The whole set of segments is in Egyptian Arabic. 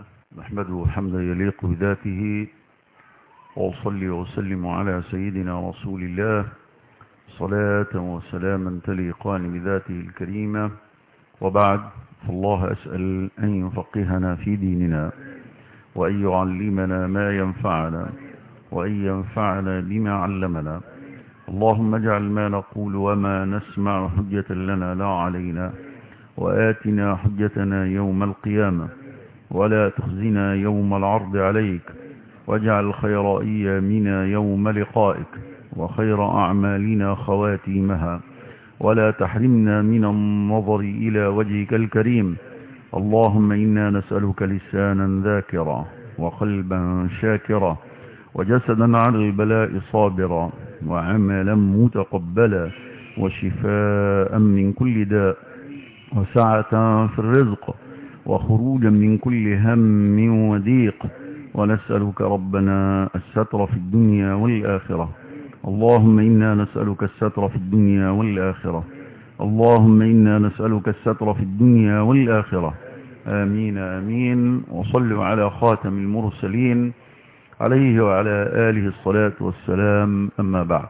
لله نحمده حمدا يليق بذاته وأصلي وسلم على سيدنا رسول الله صلاة وسلاما تليقان بذاته الكريمة وبعد فالله أسأل أن يفقهنا في ديننا وأن يعلمنا ما ينفعنا وأن ينفعنا بما علمنا اللهم اجعل ما نقول وما نسمع حجة لنا لا علينا وآتنا حجتنا يوم القيامة ولا تخزنا يوم العرض عليك واجعل خير أيامنا يوم لقائك وخير أعمالنا خواتيمها ولا تحرمنا من النظر إلى وجهك الكريم اللهم إنا نسألك لسانا ذاكرا وقلبا شاكرا وجسدا على البلاء صابرا وعملا متقبلا وشفاء من كل داء وسعة في الرزق وخروجا من كل هم وضيق ونسألك ربنا الستر في الدنيا والآخرة اللهم إنا نسألك الستر في الدنيا والآخرة اللهم إنا نسألك الستر في الدنيا والآخرة آمين آمين وصلوا على خاتم المرسلين عليه وعلى آله الصلاة والسلام أما بعد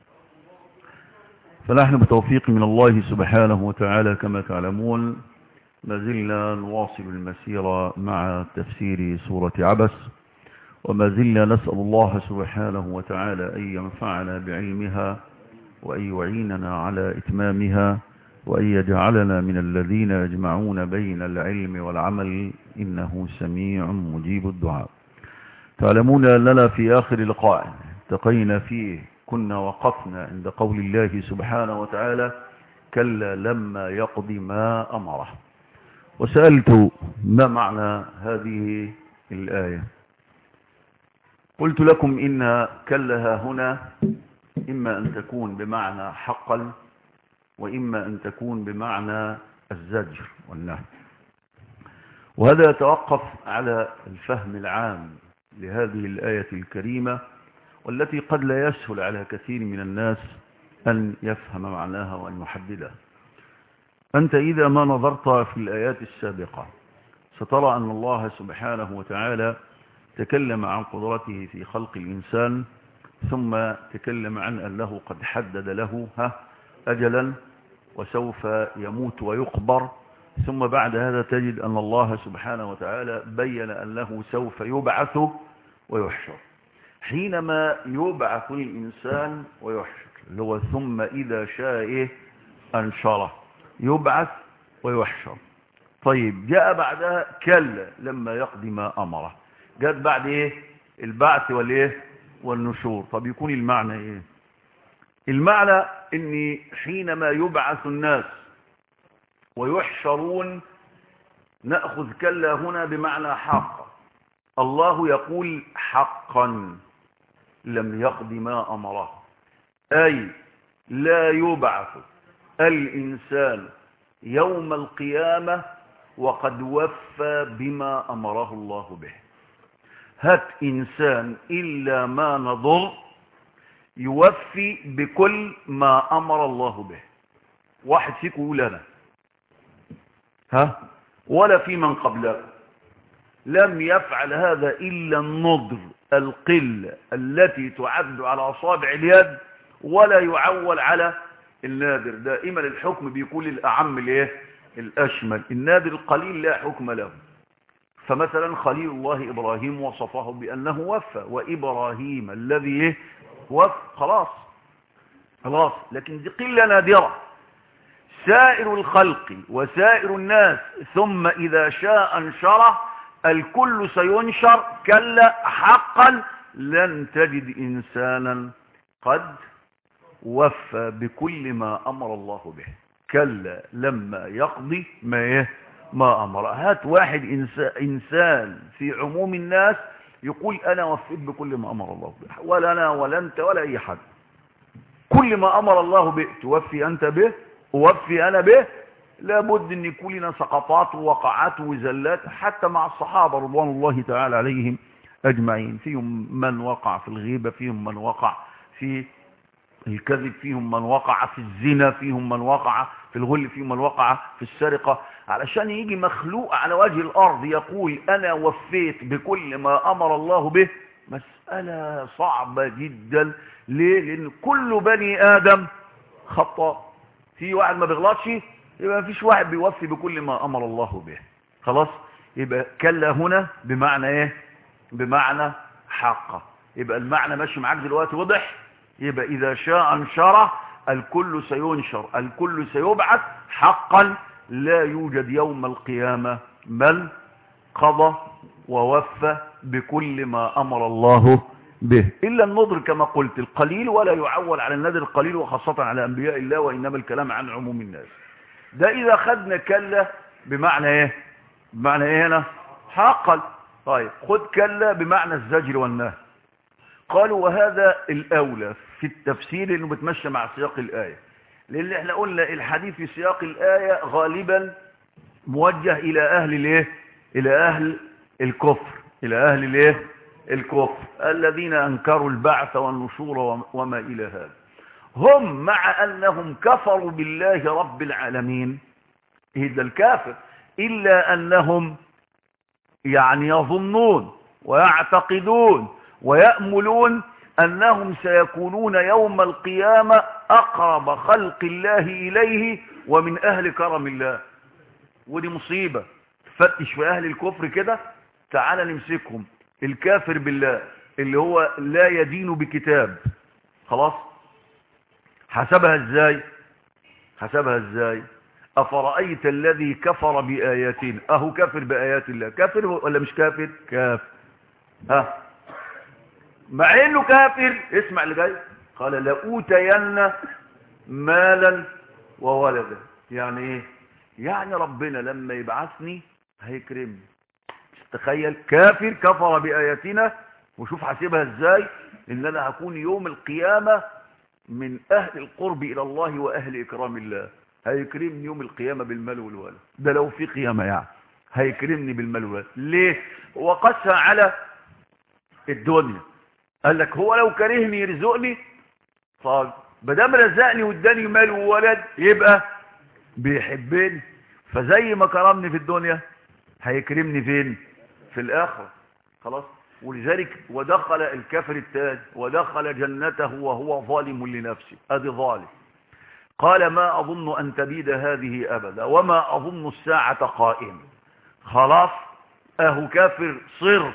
فنحن بتوفيق من الله سبحانه وتعالى كما تعلمون ما زلنا نواصل المسيرة مع تفسير سورة عبس وما زلنا نسأل الله سبحانه وتعالى أن ينفعنا بعلمها وأن يعيننا على إتمامها وأن يجعلنا من الذين يجمعون بين العلم والعمل إنه سميع مجيب الدعاء تعلمون أننا في آخر لقاء التقينا فيه كنا وقفنا عند قول الله سبحانه وتعالى كلا لما يقضي ما أمره وسألت ما معنى هذه الآية قلت لكم إن كلها هنا إما أن تكون بمعنى حقا وإما أن تكون بمعنى الزجر والنهي وهذا يتوقف على الفهم العام لهذه الآية الكريمة والتي قد لا يسهل على كثير من الناس أن يفهم معناها وأن يحددها أنت إذا ما نظرت في الآيات السابقة سترى أن الله سبحانه وتعالى تكلم عن قدرته في خلق الإنسان ثم تكلم عن أنه قد حدد له ها أجلا وسوف يموت ويقبر ثم بعد هذا تجد أن الله سبحانه وتعالى بين أنه سوف يبعث ويحشر حينما يبعث الإنسان ويحشر اللي هو ثم إذا شاء إيه أنشره يبعث ويحشر طيب جاء بعدها كلا لما يقضي ما أمره جاءت بعد إيه البعث والإيه والنشور طب يكون المعنى إيه المعنى إن حينما يبعث الناس ويحشرون نأخذ كلا هنا بمعنى حق الله يقول حقا لم يقض ما أمره أي لا يبعث الإنسان يوم القيامة وقد وفى بما أمره الله به هات إنسان إلا ما نضر يوفي بكل ما أمر الله به واحد فيكم يقول أنا ها ولا في من قبله لم يفعل هذا إلا النضر القلة التي تعد على أصابع اليد ولا يعول على النادر دائما الحكم بيكون الأعم الايه الأشمل النادر القليل لا حكم له فمثلا خليل الله إبراهيم وصفه بأنه وفى وإبراهيم الذي وفى خلاص خلاص لكن دي قلة نادرة سائر الخلق وسائر الناس ثم إذا شاء انشره الكل سينشر كلا حقا لن تجد إنسانا قد وفى بكل ما أمر الله به كلا لما يقضي ما إيه ما أمر هات واحد إنسان في عموم الناس يقول أنا وفيت بكل ما أمر الله به ولا أنا ولا أنت ولا أي حد كل ما أمر الله به توفي أنت به أوفي أنا به لابد أن يكون لنا سقطات ووقعات وزلات حتى مع الصحابة رضوان الله تعالى عليهم أجمعين فيهم من وقع في الغيبة فيهم من وقع في الكذب فيهم من وقع في الزنا فيهم من وقع في الغل فيما الوقع في السرقة علشان يجي مخلوق على وجه الأرض يقول أنا وفيت بكل ما أمر الله به مسألة صعبة جدا ليه لأن كل بني آدم خطأ في واحد ما بيغلطش يبقى مفيش واحد بيوفي بكل ما أمر الله به خلاص يبقى كلا هنا بمعنى ايه بمعنى حقه يبقى المعنى ماشي معاك دلوقتي واضح يبقى إذا شاء انشره الكل سينشر الكل سيبعث حقا لا يوجد يوم القيامة بل قضى ووفى بكل ما أمر الله به إلا النضر كما قلت القليل ولا يعول على النذر القليل وخاصة على أنبياء الله وإنما الكلام عن عموم الناس ده إذا خدنا كلا بمعنى إيه بمعنى إيه هنا حقا طيب خد كلا بمعنى الزجر والنهي قالوا وهذا الأولى في التفسير انه بتمشى مع سياق الآية لان احنا قلنا الحديث في سياق الآية غالبا موجه الى اهل الايه الى اهل الكفر الى اهل الايه الكفر الذين انكروا البعث والنشور وما الى هذا هم مع انهم كفروا بالله رب العالمين هذا الكافر الا انهم يعني يظنون ويعتقدون ويأملون أنهم سيكونون يوم القيامة أقرب خلق الله إليه ومن أهل كرم الله ودي مصيبة فتش في أهل الكفر كده تعال نمسكهم الكافر بالله اللي هو لا يدين بكتاب خلاص حسبها ازاي حسبها ازاي أفرأيت الذي كفر بآياتنا أهو كافر بآيات الله كافر ولا مش كافر كافر ها مع انه كافر اسمع اللي جاي قال لأوتين مالا وولدا يعني ايه يعني ربنا لما يبعثني هيكرمني تخيل كافر كفر بآياتنا وشوف حاسبها ازاي ان انا هكون يوم القيامة من اهل القرب الى الله واهل اكرام الله هيكرمني يوم القيامة بالمال والولد ده لو في قيامة يعني هيكرمني بالمال والولد ليه وقسها على الدنيا قال لك هو لو كرهني يرزقني طب بدام رزقني واداني مال وولد يبقى بيحبني فزي ما كرمني في الدنيا هيكرمني فين في الاخره خلاص ولذلك ودخل الكافر التاني ودخل جنته وهو ظالم لنفسه ادي ظالم قال ما اظن ان تبيد هذه ابدا وما اظن الساعه قائمه خلاص اهو كافر صرف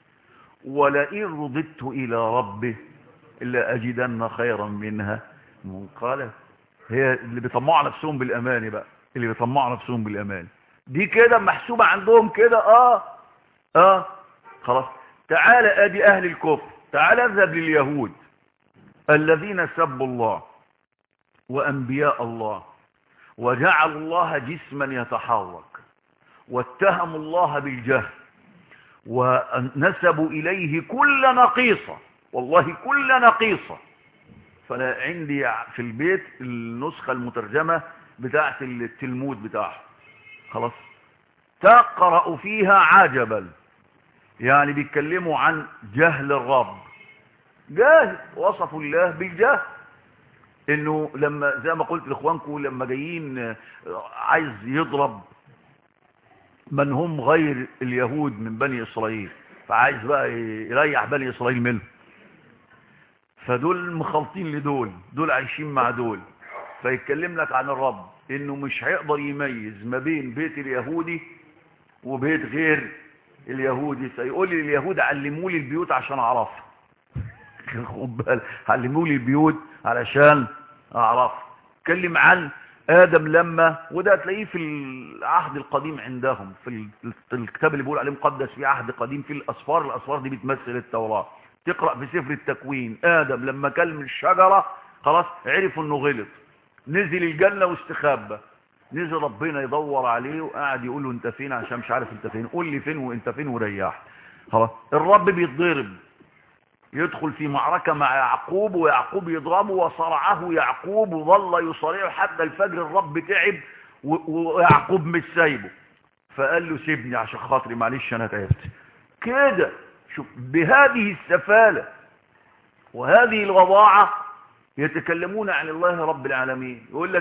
ولئن رددت إلى ربي إلا أجدن خيرا منها منقلة هي اللي بيطمعوا نفسهم بالأمان بقى اللي بيطمعوا نفسهم بالأمان دي كده محسوبة عندهم كده آه آه خلاص تعال أدي أهل الكفر تعال اذهب لليهود الذين سبوا الله وأنبياء الله وجعلوا الله جسما يتحرك واتهموا الله بالجهل ونسبوا إليه كل نقيصة والله كل نقيصة فأنا عندي في البيت النسخة المترجمة بتاعة التلمود بتاعه خلاص تقرأ فيها عجبا يعني بيتكلموا عن جهل الرب جاهل وصفوا الله بالجهل انه لما زي ما قلت لاخوانكم لما جايين عايز يضرب من هم غير اليهود من بني إسرائيل فعايز بقى يريح بني إسرائيل منه فدول مخلطين لدول دول عايشين مع دول فيتكلم لك عن الرب انه مش هيقدر يميز ما بين بيت اليهودي وبيت غير اليهودي فيقول لي اليهود علموا لي البيوت عشان اعرفها خد بالك علموا لي البيوت علشان اعرفها اتكلم عن آدم لما وده تلاقيه في العهد القديم عندهم في الكتاب اللي بيقول عليه مقدس في عهد قديم في الأسفار الأسفار دي بتمثل التوراة تقرأ في سفر التكوين آدم لما كل من الشجرة خلاص عرف انه غلط نزل الجنة واستخبى نزل ربنا يدور عليه وقاعد يقول له انت فين عشان مش عارف انت فين قول لي فين وانت فين وريح خلاص الرب بيتضرب يدخل في معركة مع يعقوب ويعقوب يضربه وصرعه يعقوب وظل يصارعه حتى الفجر الرب تعب ويعقوب مش سايبه فقال له سيبني عشان خاطري معلش انا تعبت كده شوف بهذه السفالة وهذه الوضاعة يتكلمون عن الله رب العالمين يقول لك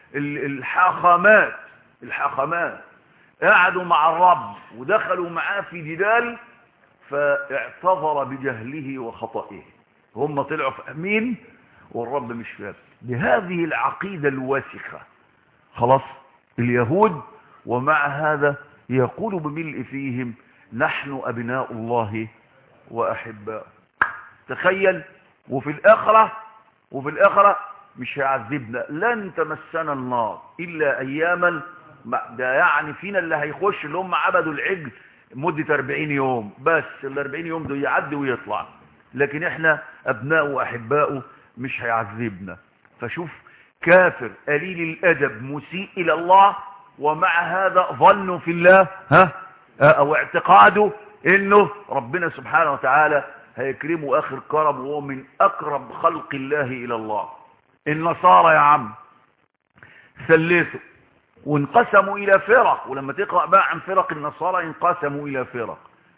الحاخامات الحاخامات قعدوا مع الرب ودخلوا معاه في جدال فاعتذر بجهله وخطئه هم طلعوا فاهمين والرب مش فاهم بهذه العقيدة الواسخة خلاص اليهود ومع هذا يقول بملء فيهم نحن أبناء الله وأحباء تخيل وفي الآخرة وفي الآخرة مش هيعذبنا لن تمسنا النار إلا أياما ده يعني فينا اللي هيخش اللي هم عبدوا العجل مدة 40 يوم بس ال 40 يوم ده يعدي ويطلع لكن احنا أبناء وأحباء مش هيعذبنا فشوف كافر قليل الأدب مسيء إلى الله ومع هذا ظنوا في الله ها أو اعتقاده إنه ربنا سبحانه وتعالى هيكرمه آخر كرم وهو من أقرب خلق الله إلى الله النصارى يا عم ثلثوا وانقسموا إلى فرق ولما تقرأ بقى عن فرق النصارى انقسموا إلى فرق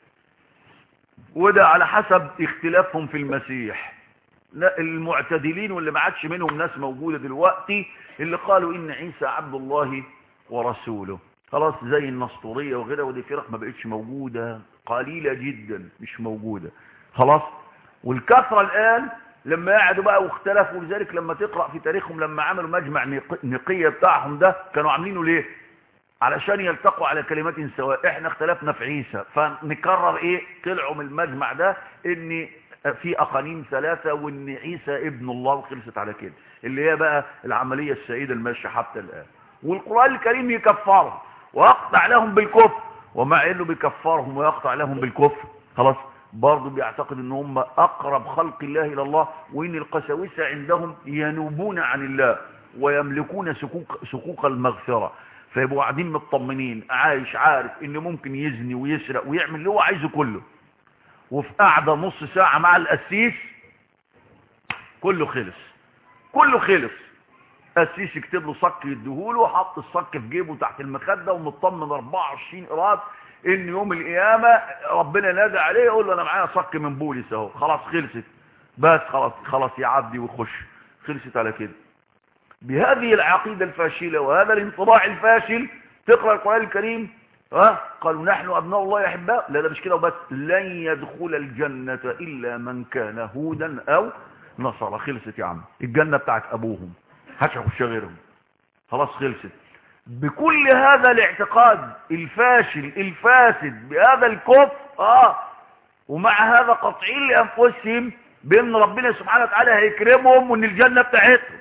وده على حسب اختلافهم في المسيح لا المعتدلين واللي ما عادش منهم ناس موجودة دلوقتي اللي قالوا ان عيسى عبد الله ورسوله خلاص زي النسطورية وغيرها ودي فرق ما بقتش موجودة قليلة جدا مش موجودة خلاص والكثرة الآن لما قعدوا بقى واختلفوا لذلك لما تقرأ في تاريخهم لما عملوا مجمع نقية بتاعهم ده كانوا عاملينه ليه علشان يلتقوا على كلمات سواء احنا اختلفنا في عيسى فنكرر ايه طلعوا من المجمع ده ان في اقانيم ثلاثة وان عيسى ابن الله وخلصت على كده اللي هي بقى العملية السائدة الماشية حتى الان والقرآن الكريم يكفرهم ويقطع لهم بالكفر ومع انه بيكفرهم ويقطع لهم بالكفر خلاص برضه بيعتقد ان هم اقرب خلق الله الى الله وان القساوسة عندهم ينوبون عن الله ويملكون سكوك, سكوك المغفرة فيبقوا قاعدين مطمنين عايش عارف ان ممكن يزني ويسرق ويعمل اللي هو عايزه كله وفي قعدة نص ساعة مع القسيس كله خلص كله خلص قسيس يكتب له صك يديهوله وحط الصك في جيبه تحت المخدة ومطمن 24 قرات ان يوم القيامة ربنا نادى عليه يقول له انا معايا صك من بوليس اهو خلاص خلصت بس خلاص خلاص يعدي ويخش خلصت على كده بهذه العقيدة الفاشلة وهذا الانطباع الفاشل تقرأ القرآن الكريم ها قالوا نحن أبناء الله يحباء لا ده مش كده وبس لن يدخل الجنة إلا من كان هودا أو نصارى خلصت يا عم الجنة بتاعت أبوهم هتخش غيرهم خلاص خلصت بكل هذا الاعتقاد الفاشل الفاسد بهذا الكفر اه ومع هذا قطعين لأنفسهم بأن ربنا سبحانه وتعالى هيكرمهم وأن الجنة بتاعتهم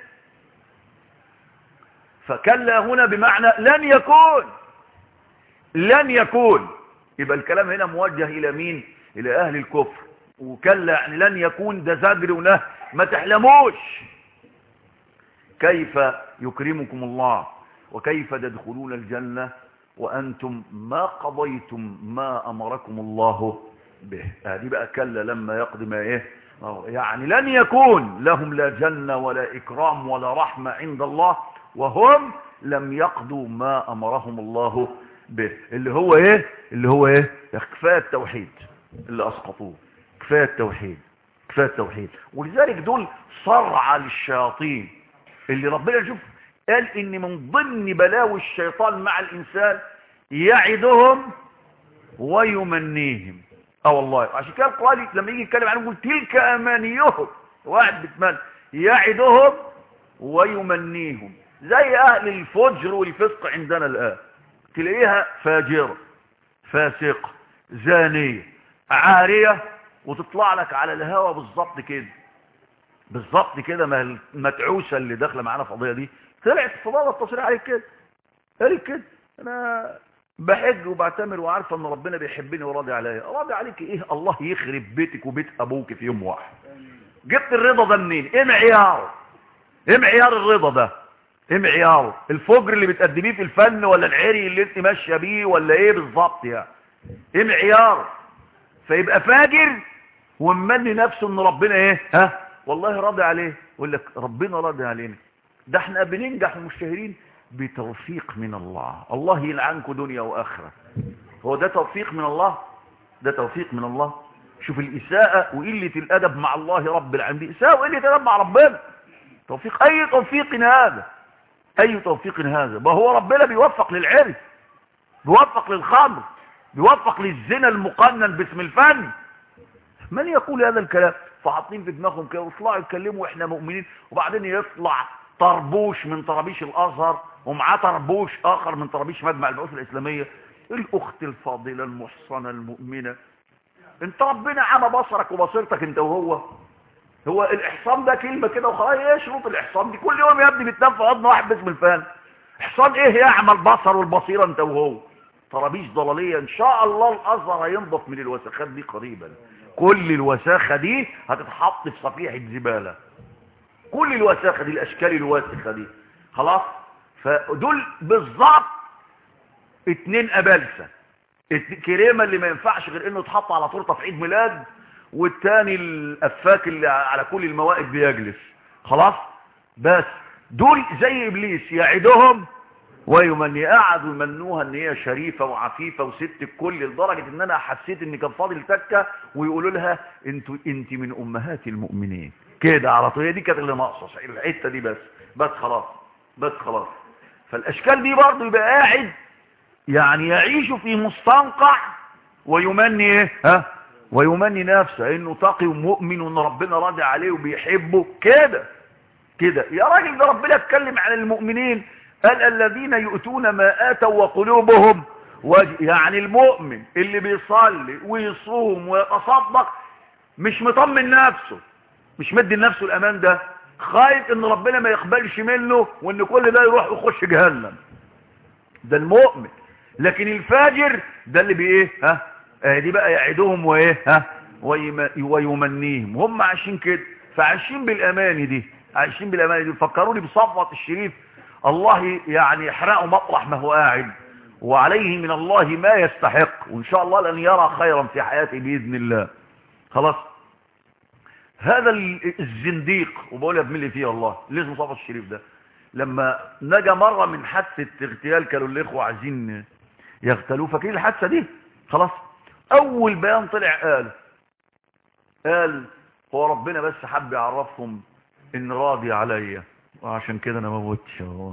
فكلا هنا بمعنى لن يكون لن يكون يبقى الكلام هنا موجه الى مين الى اهل الكفر وكلا يعني لن يكون ده زجر ونه ما تحلموش كيف يكرمكم الله وكيف تدخلون الجنة وأنتم ما قضيتم ما أمركم الله به هذه بقى كلا لما يقدم ايه يعني لن يكون لهم لا جنة ولا إكرام ولا رحمة عند الله وهم لم يقضوا ما أمرهم الله به اللي هو ايه اللي هو ايه كفاية التوحيد اللي اسقطوه كفاية التوحيد كفاية التوحيد ولذلك دول صرع للشياطين اللي ربنا يشوف قال ان من ضمن بلاوي الشيطان مع الانسان يعدهم ويمنيهم اه والله عشان كده القرآن لما يجي يتكلم عنهم يقول تلك امانيهم واحد بتمنى يعدهم ويمنيهم زي اهل الفجر والفسق عندنا الان تلاقيها فاجرة فاسقة زانية عارية وتطلع لك على الهوا بالظبط كده بالظبط كده ما المتعوسة اللي داخله معانا في القضيه دي طلعت في فضاء التصريح عليك كده قالت كده انا بحج وبعتمر وعارفه ان ربنا بيحبني وراضي عليا راضي عليك ايه الله يخرب بيتك وبيت ابوك في يوم واحد جبت الرضا ده منين ايه معياره ايه معيار الرضا ده ايه معياره الفجر اللي بتقدميه في الفن ولا العري اللي انت ماشيه بيه ولا ايه بالظبط يعني ايه معياره فيبقى فاجر وممني نفسه ان ربنا ايه ها والله راضي عليه يقول لك ربنا راضي علينا ده احنا بننجح المشتهرين بتوفيق من الله الله يلعنكم دنيا واخره هو ده توفيق من الله ده توفيق من الله شوف الإساءة وقلة الأدب مع الله رب العالمين إساءة وقلة الأدب مع ربنا توفيق أي توفيق هذا اي توفيق هذا ما هو ربنا بيوفق للعرف بيوفق للخمر بيوفق للزنا المقنن باسم الفن من يقول هذا الكلام فحاطين في دماغهم كده ويطلعوا يتكلموا احنا مؤمنين وبعدين يطلع طربوش من طرابيش الازهر ومعاه طربوش اخر من طرابيش مجمع البعوث الاسلاميه الاخت الفاضله المحصنه المؤمنه انت ربنا عمى بصرك وبصيرتك انت وهو هو الاحصان ده كلمه كده وخلاص ايه شروط الاحصان دي كل يوم يا ابني بتنام في حضن واحد باسم الفان احصان ايه يعمل البصر والبصيره انت وهو طرابيش ضلاليه ان شاء الله الازهر هينضف من الوسخات دي قريبا كل الوساخه دي هتتحط في صفيحه زباله كل الوساخه دي الاشكال الواسخه دي خلاص فدول بالظبط اتنين ابلسه الكريمه اللي ما ينفعش غير انه يتحط على تورته في عيد ميلاد والتاني الافاك اللي على كل الموائد بيجلس خلاص بس دول زي ابليس يعدهم ويمني قعدوا يمنوها ان هي شريفه وعفيفه وست الكل لدرجه ان انا حسيت ان كان فاضل تكه ويقولوا لها انتوا انت من امهات المؤمنين كده على طول هي دي كانت اللي ناقصه الحته دي بس بس خلاص بس خلاص فالاشكال دي برضه يبقى قاعد يعني يعيش في مستنقع ويمني ايه ها ويمني نفسه انه تقي ومؤمن وان ربنا راضي عليه وبيحبه كده كده يا راجل ده ربنا اتكلم عن المؤمنين قال الذين يؤتون ما اتوا وقلوبهم وجه يعني المؤمن اللي بيصلي ويصوم ويتصدق مش مطمن نفسه مش مدي لنفسه الامان ده خايف ان ربنا ما يقبلش منه وان كل ده يروح يخش جهنم ده المؤمن لكن الفاجر ده اللي بايه ها اه دي بقى يعدهم وايه ها ويمنيهم هم عايشين كده فعايشين بالاماني دي عايشين بالاماني دي فكروني بصفوة الشريف الله يعني يحرقه مطرح ما هو قاعد وعليه من الله ما يستحق وان شاء الله لن يرى خيرا في حياته باذن الله خلاص هذا الزنديق وبقول يا ابن فيه الله ليه اسمه صفوة الشريف ده لما نجا مرة من حادثة اغتيال كانوا الاخوة عايزين يغتالوه فاكرين الحادثة دي خلاص اول بيان طلع قال قال هو ربنا بس حب يعرفهم ان راضي عليا وعشان كده انا ما موتش هو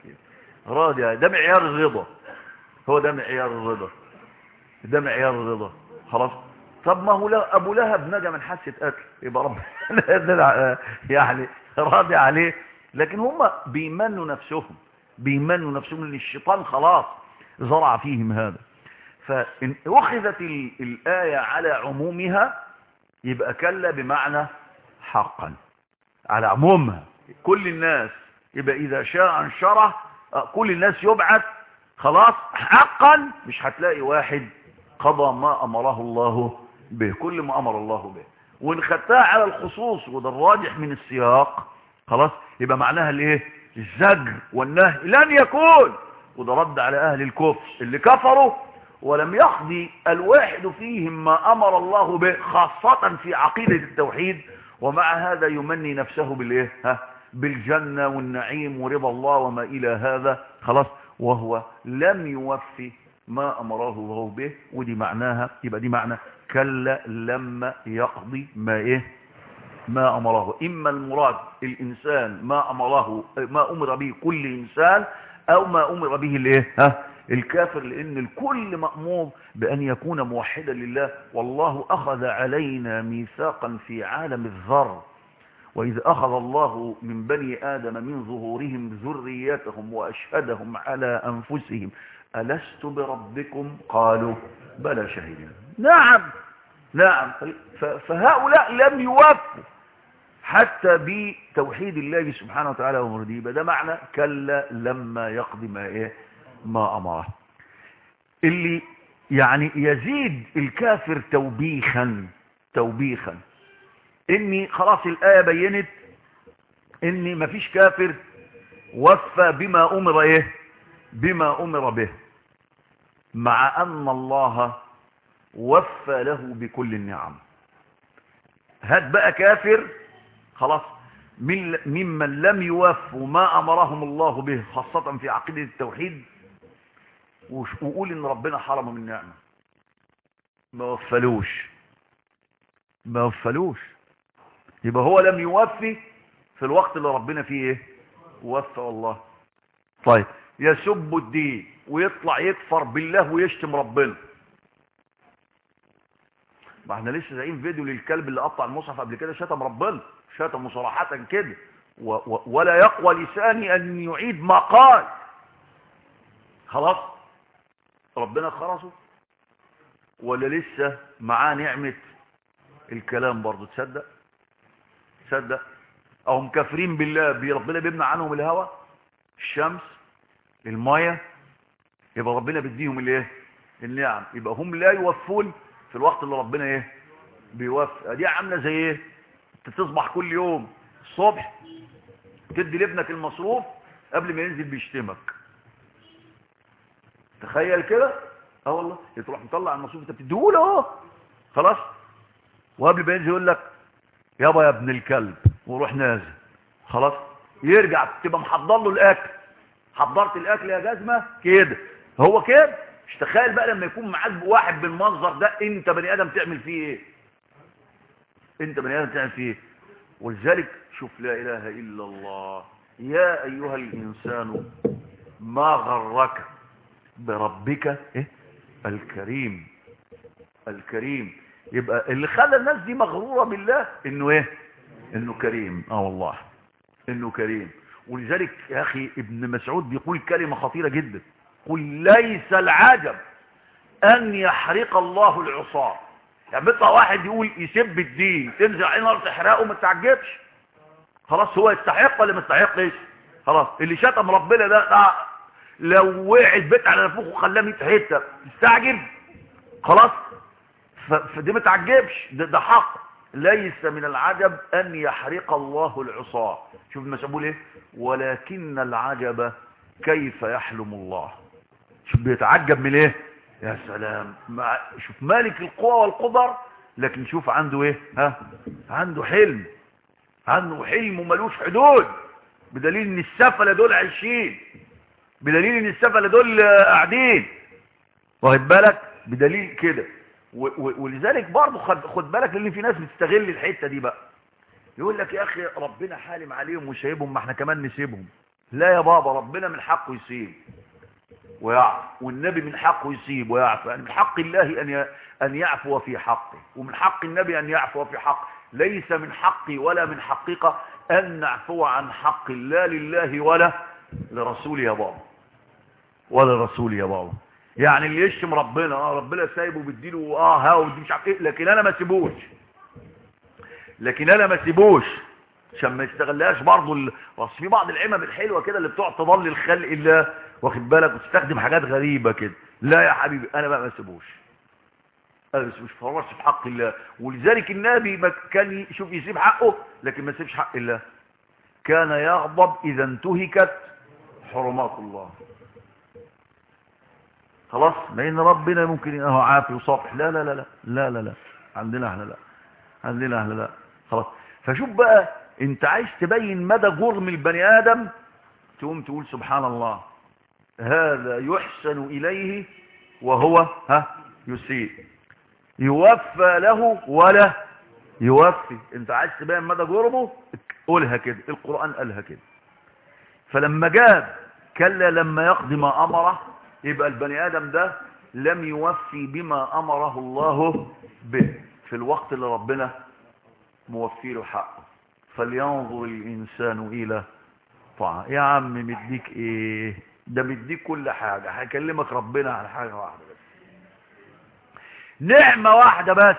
راضي علي. ده معيار الرضا هو ده معيار الرضا ده معيار الرضا خلاص طب ما هو ابو لهب نجا من حادثه قتل يبقى ربنا يعني راضي عليه لكن هم بيمنوا نفسهم بيمنوا نفسهم ان الشيطان خلاص زرع فيهم هذا فإن أخذت الآية على عمومها يبقى كلا بمعنى حقا على عمومها كل الناس يبقى إذا شاء انشره كل الناس يبعث خلاص حقا مش هتلاقي واحد قضى ما أمره الله به كل ما أمر الله به وإن خدتها على الخصوص وده الراجح من السياق خلاص يبقى معناها الايه الزجر والنهي لن يكون وده رد على أهل الكفر اللي كفروا ولم يقضي الواحد فيهم ما أمر الله به خاصة في عقيدة التوحيد ومع هذا يمني نفسه بالإيه ها بالجنة والنعيم ورضا الله وما إلى هذا خلاص وهو لم يوفي ما أمره الله به ودي معناها يبقى دي معنى كلا لما يقضي ما إيه ما أمره إما المراد الإنسان ما أمره ما أمر به كل إنسان أو ما أمر به الإيه ها الكافر لأن الكل مأمور بأن يكون موحدا لله والله أخذ علينا ميثاقا في عالم الذر وإذ أخذ الله من بني آدم من ظهورهم ذرياتهم وأشهدهم على أنفسهم ألست بربكم قالوا بلى شهدنا نعم نعم فهؤلاء لم يوفوا حتى بتوحيد الله سبحانه وتعالى ومرديبه ده معنى كلا لما يقضي ما ايه ما امره اللي يعني يزيد الكافر توبيخا توبيخا اني خلاص الايه بينت ان مفيش كافر وفى بما امر ايه بما امر به مع ان الله وفى له بكل النعم هات بقى كافر خلاص من ممن لم يوفوا ما امرهم الله به خاصة في عقيدة التوحيد وقول ان ربنا حرمه من نعمة ما وفلوش ما وفلوش يبقى هو لم يوفي في الوقت اللي ربنا فيه ايه وفى والله طيب يسب الدين ويطلع يكفر بالله ويشتم ربنا ما احنا لسه زايين فيديو للكلب اللي قطع المصحف قبل كده شتم ربنا شتم صراحة كده و و ولا يقوى لساني ان يعيد ما قال خلاص ربنا خرصه ولا لسه معاه نعمة الكلام برضه تصدق تصدق او مكافرين بالله بي- ربنا بيمنع عنهم الهواء الشمس المايه يبقى ربنا بيديهم الايه النعم يبقى هم لا يوفون في الوقت اللي ربنا ايه بيوفي دي عامله زي ايه انت تصبح كل يوم الصبح تدي لابنك المصروف قبل ما ينزل بيشتمك تخيل كده اه والله تروح مطلع المصروف انت بتديهوله اهو خلاص وقبل ما ينزل يقول لك يابا يا ابن الكلب وروح نازل خلاص يرجع تبقى محضر له الاكل حضرت الاكل يا جزمه كده هو كده مش تخيل بقى لما يكون معاك واحد بالمنظر ده انت بني ادم تعمل فيه ايه انت بني ادم تعمل فيه ايه ولذلك شوف لا اله الا الله يا ايها الانسان ما غرك بربك إيه؟ الكريم الكريم يبقى اللي خلى الناس دي مغرورة بالله انه ايه انه كريم اه والله انه كريم ولذلك يا اخي ابن مسعود بيقول كلمة خطيرة جدا قل ليس العجب ان يحرق الله العصاة يعني بيطلع واحد يقول يسب الدين تنزل عليه نار تحرقه ما تعجبش خلاص هو يستحق ولا ما يستحقش خلاص اللي شتم ربنا ده, ده لو وقع البيت على نفوخه وخلاه 100 حته تستعجب خلاص ف- فدي ما تعجبش ده, ده حق ليس من العجب ان يحرق الله العصاة شوف المسؤول بيقول ايه ولكن العجب كيف يحلم الله شوف بيتعجب من ايه يا سلام مع شوف مالك القوى والقدر لكن شوف عنده ايه ها عنده حلم عنده حلم وملوش حدود بدليل ان السفله دول عايشين بدليل ان السفله دول آه، قاعدين واخد بالك بدليل كده و- و- ولذلك برضه خد, خد بالك لان في ناس بتستغل الحته دي بقى يقول لك يا اخي ربنا حالم عليهم وسايبهم ما احنا كمان نسيبهم لا يا بابا ربنا من حقه يسيب ويعفو والنبي من حقه يسيب ويعفو يعني من حق الله ان ي- ان يعفو في حقه ومن حق النبي ان يعفو في حقه ليس من حقي ولا من حقك ان نعفو عن حق لا لله ولا لرسول يا بابا ولا رسول يا بابا يعني اللي يشتم ربنا اه ربنا سايبه بيديله اه ها ودي مش عارف ايه لكن انا ما سيبوش لكن انا ما سيبوش عشان ما يستغلهاش برضه ال... اصل في بعض العمم الحلوه كده اللي بتقعد تضلل خلق الله واخد بالك وتستخدم حاجات غريبه كده لا يا حبيبي انا بقى ما سيبوش انا ما سيبوش فرش في حق الله ولذلك النبي ما كان يشوف يسيب حقه لكن ما يسيبش حق الله كان يغضب اذا انتهكت حرمات الله خلاص لان ربنا ممكن اهو عافي وصافح لا لا لا لا لا لا لا عندنا احنا لا عندنا احنا لا خلاص فشوف بقى انت عايز تبين مدى جرم البني ادم تقوم تقول سبحان الله هذا يحسن اليه وهو ها يسيء يوفى له ولا يوفي انت عايز تبين مدى جرمه قولها كده القرآن قالها كده فلما جاب كلا لما يقضي ما امره يبقى البني ادم ده لم يوفي بما امره الله به في الوقت اللي ربنا موفي له حقه فلينظر الانسان الى طعام يا عم مديك ايه ده مديك كل حاجة هيكلمك ربنا على حاجة واحدة بس نعمة واحدة بس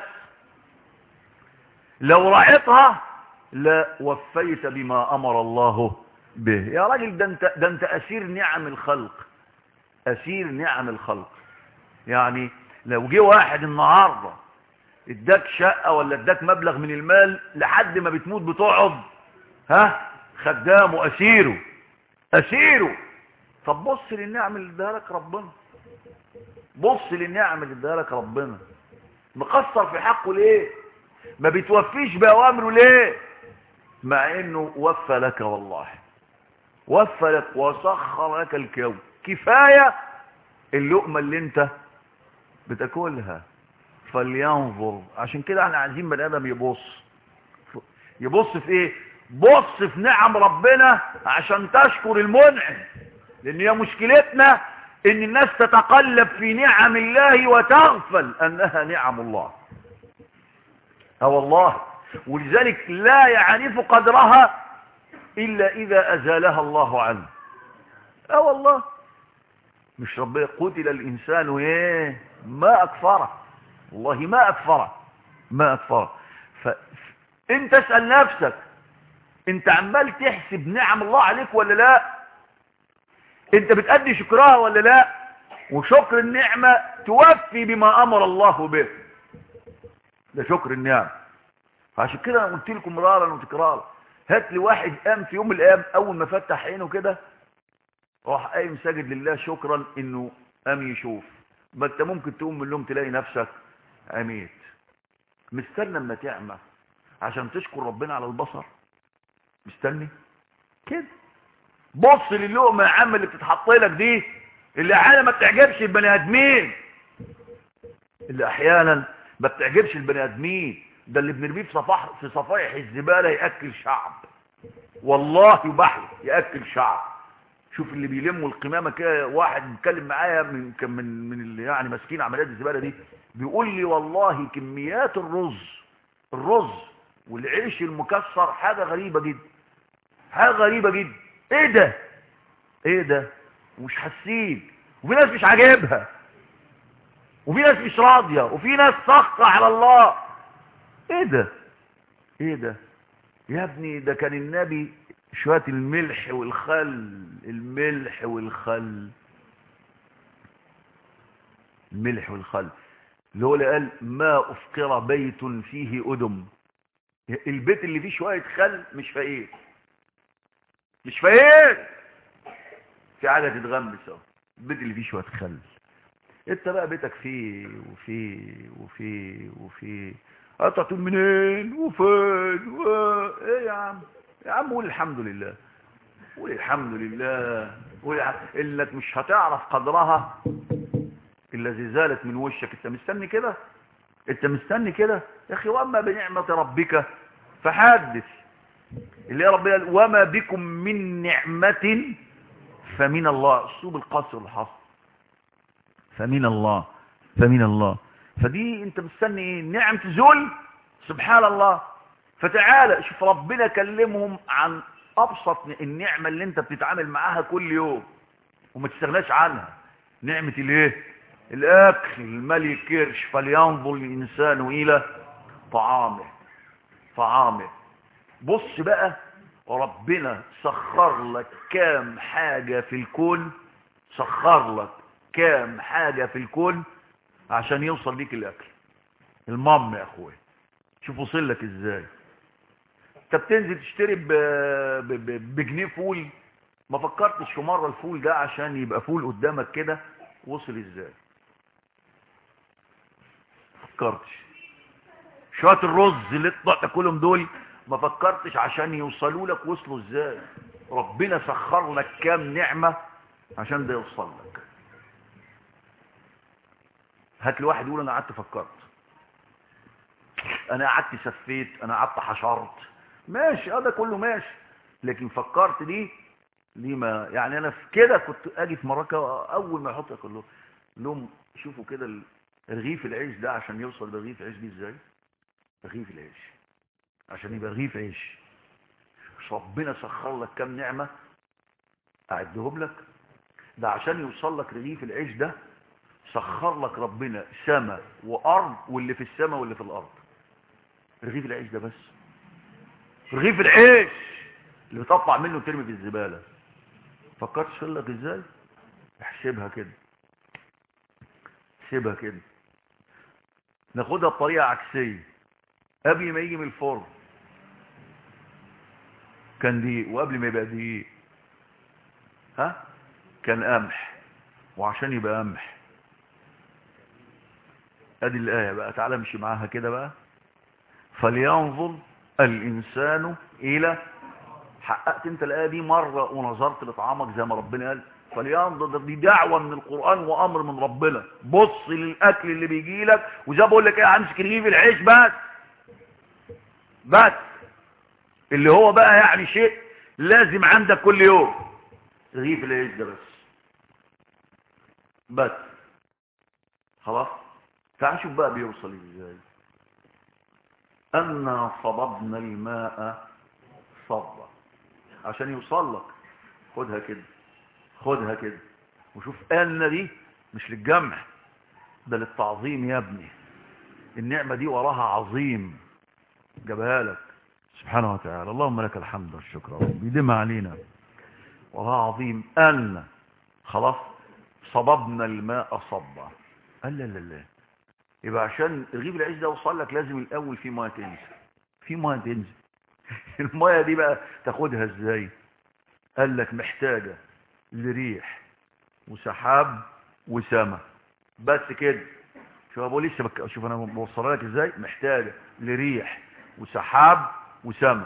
لو رأيتها لا وفيت بما امر الله به يا راجل ده انت, ده انت اسير نعم الخلق اسير نعم الخلق يعني لو جه واحد النهارده اداك شقه ولا اداك مبلغ من المال لحد ما بتموت بتقعد ها خدامه اسيره اسيره طب بص للنعم اللي اداها لك ربنا بص للنعم اللي اداها لك ربنا مقصر في حقه ليه ما بتوفيش باوامره ليه مع انه وفى لك والله وفى لك وسخر لك الكون كفايه اللقمه اللي انت بتاكلها فلينظر عشان كده احنا عايزين بني ادم يبص يبص في ايه بص في نعم ربنا عشان تشكر المنعم لان هي مشكلتنا ان الناس تتقلب في نعم الله وتغفل انها نعم الله اه والله ولذلك لا يعرف قدرها الا اذا ازالها الله عنه اه والله مش ربنا قتل الانسان ايه ما اكفره والله ما اكفره ما اكفره فانت اسال نفسك انت عمال تحسب نعم الله عليك ولا لا انت بتأدي شكرها ولا لا وشكر النعمة توفي بما امر الله به ده شكر النعمة فعشان كده انا قلت لكم مرارا وتكرارا هات لي واحد قام في يوم من الايام اول ما فتح عينه كده راح قايم ساجد لله شكرا انه قام يشوف ما انت ممكن تقوم من النوم تلاقي نفسك عميت مستنى اما تعمى عشان تشكر ربنا على البصر مستني كده بص للقمه يا عم اللي بتتحط لك دي اللي احيانا ما بتعجبش البني ادمين اللي احيانا ما بتعجبش البني ادمين ده اللي بنرميه في صفاح في صفايح الزباله ياكل شعب والله يبحر ياكل شعب شوف اللي بيلموا القمامه كده واحد بيتكلم معايا من كان من من اللي يعني ماسكين عمليات الزباله دي بيقول لي والله كميات الرز الرز والعيش المكسر حاجه غريبه جدا حاجه غريبه جدا ايه ده ايه ده ومش حاسين وفي ناس مش عاجبها وفي ناس مش راضيه وفي ناس سخطه على الله ايه ده ايه ده يا ابني ده كان النبي شويه الملح والخل الملح والخل الملح والخل اللي هو اللي قال ما افقر بيت فيه ادم البيت اللي فيه شويه خل مش فقير مش فقير في حاجه تتغمس اهو البيت اللي فيه شويه خل انت بقى بيتك فيه وفيه وفيه وفيه انت تقول منين وفين و... ايه يا عم يا عم قول الحمد لله قول الحمد لله قول الحمد... انك مش هتعرف قدرها الا اذا زالت من وشك انت مستني كده انت مستني كده يا اخي واما بنعمه ربك فحدث اللي يا رب قال وما بكم من نعمه فمن الله اسلوب القصر الحصر فمن الله فمن الله فدي انت مستني ايه نعم تزول سبحان الله فتعالى شوف ربنا كلمهم عن ابسط النعمه اللي انت بتتعامل معاها كل يوم وما تستغناش عنها نعمه الايه الاكل الملك كرش فلينظر الانسان الى طعامه طعامه بص بقى ربنا سخر لك كام حاجة في الكون سخر لك كام حاجة في الكون عشان يوصل ليك الاكل المام يا اخويا شوف وصل لك ازاي انت بتنزل تشتري ب... ب... ب... بجنيه فول ما فكرتش في مرة الفول ده عشان يبقى فول قدامك كده وصل ازاي فكرتش شوية الرز اللي تطلع تاكلهم دول ما فكرتش عشان يوصلوا لك وصلوا ازاي ربنا سخر لك كام نعمة عشان ده يوصل لك هات لي واحد يقول انا قعدت فكرت انا قعدت سفيت انا قعدت حشرت ماشي اه ده كله ماشي لكن فكرت دي دي ما يعني انا في كده كنت اجي في مراكه اول ما احط اقول لهم شوفوا كده رغيف العيش ده عشان يوصل لرغيف العيش دي ازاي رغيف العيش عشان يبقى رغيف عيش مش ربنا سخر لك كام نعمه اعدهم لك ده عشان يوصل لك رغيف العيش ده سخر لك ربنا سماء وارض واللي في السماء واللي في الارض رغيف العيش ده بس رغيف العيش اللي بتقطع منه وترمي في الزباله فكرت لك ازاي احسبها كده احسبها كده ناخدها بطريقه عكسيه قبل ما يجي من الفرن كان دقيق وقبل ما يبقى دقيق ها كان قمح وعشان يبقى قمح ادي الايه بقى تعالى امشي معاها كده بقى فلينظر الانسان الى حققت انت الايه دي مره ونظرت لطعامك زي ما ربنا قال فلينظر دي دعوه من القران وامر من ربنا بص للاكل اللي بيجي لك وزي بقول لك ايه همسك رغيف العيش بس بس اللي هو بقى يعني شيء لازم عندك كل يوم رغيف العيش ده بس بس خلاص تعال شوف بقى بيوصل ازاي أنا صببنا الماء صبا عشان يوصل لك خدها كده خدها كده وشوف أن دي مش للجمع ده للتعظيم يا ابني النعمة دي وراها عظيم جابها لك سبحانه وتعالى اللهم لك الحمد والشكر يا رب يدم علينا وراها عظيم أن خلاص صببنا الماء صبا قال لا لا لا يبقى عشان رغيف العيش ده يوصل لك لازم الاول في ميه تنزل في ميه تنزل الميه دي بقى تاخدها ازاي قال لك محتاجه لريح وسحاب وسما بس كده شوف ابو لسه بك... شوف انا بوصلها لك ازاي محتاجه لريح وسحاب وسما